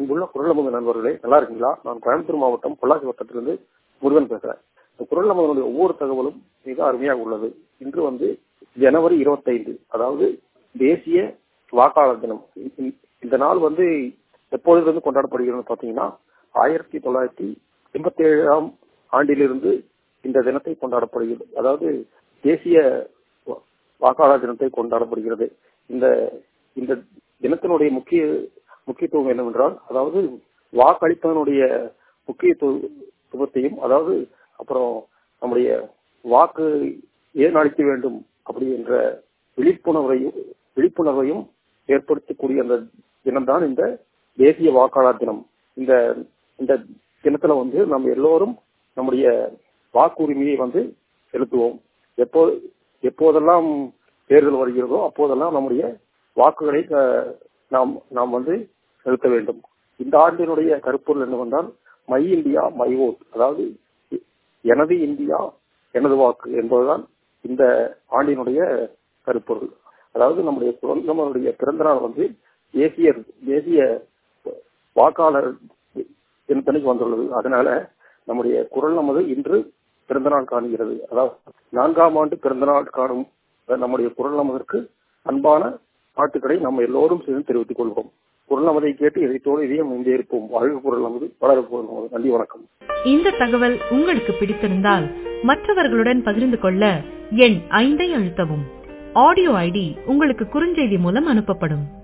அன்புள்ள குரல் நமது நண்பர்களே நல்லா இருக்கீங்களா நான் கோயம்புத்தூர் மாவட்டம் பொள்ளாச்சி வட்டத்திலிருந்து முருகன் பேசுறேன் இந்த குரல் நமதனுடைய ஒவ்வொரு தகவலும் மிக அருமையாக உள்ளது இன்று வந்து ஜனவரி இருபத்தைந்து அதாவது தேசிய வாக்காளர் தினம் இந்த- இந்த நாள் வந்து எப்போதிலிருந்து கொண்டாடப்படுகிறது பாத்தீங்கன்னா ஆயிரத்தி தொள்ளாயிரத்தி எண்பத்தி ஏழாம் ஆண்டிலிருந்து இந்த தினத்தை கொண்டாடப்படுகிறது அதாவது தேசிய வா- வாக்காளர் தினத்தை கொண்டாடப்படுகிறது இந்த இந்த தினத்தினுடைய முக்கிய முக்கியத்துவம் என்னவென்றால் அதாவது வாக்களிப்பதனுடைய முக்கியத்துவத்தையும் அதாவது அப்புறம் நம்முடைய வாக்கு ஏன் அளிக்க வேண்டும் அப்படி என்ற விழிப்புணர்வையும் விழிப்புணர்வையும் ஏற்படுத்தக்கூடிய அந்த தினம்தான் இந்த தேசிய வாக்காளர் தினம் இந்த இந்த தினத்துல வந்து நம்ம எல்லோரும் நம்முடைய வாக்குரிமையை வந்து செலுத்துவோம் எப்போ எப்போதெல்லாம் தேர்தல் வருகிறதோ அப்போதெல்லாம் நம்முடைய வாக்குகளை அஹ், நாம் நாம் வந்து செலுத்த வேண்டும் இந்த ஆண்டினுடைய கருப்பொருள் என்னவென்றால் மை இந்தியா மை ஓட் அதாவது எனது இந்தியா எனது வாக்கு என்பதுதான் இந்த ஆண்டினுடைய கருப்பொருள் அதாவது நம்முடைய நம்மளுடைய பிறந்த நாள் வந்து தேசிய தேசிய வாக்காளர் தினத்தன்னைக்கு வந்துள்ளது அதனால நம்முடைய குரல் நமது இன்று பிறந்த நாள் காணுகிறது அதாவது நான்காம் ஆண்டு பிறந்த நாள் காணும் நம்முடைய குரல் நமதற்கு அன்பான வாழ்த்துக்களை நம்ம எல்லோரும் சேர்ந்து தெரிவித்துக் கொள்வோம் குரல் நமதை கேட்டு இதைத்தோடு இதையும் இங்கே இருப்போம் வாழ்க குரல் நமது வளர குரல் நமது நன்றி வணக்கம் இந்த தகவல் உங்களுக்கு பிடித்திருந்தால் மற்றவர்களுடன் பகிர்ந்து கொள்ள எண் ஐந்தை அழுத்தவும் ஆடியோ ஐடி உங்களுக்கு குறுஞ்செய்தி மூலம் அனுப்பப்படும்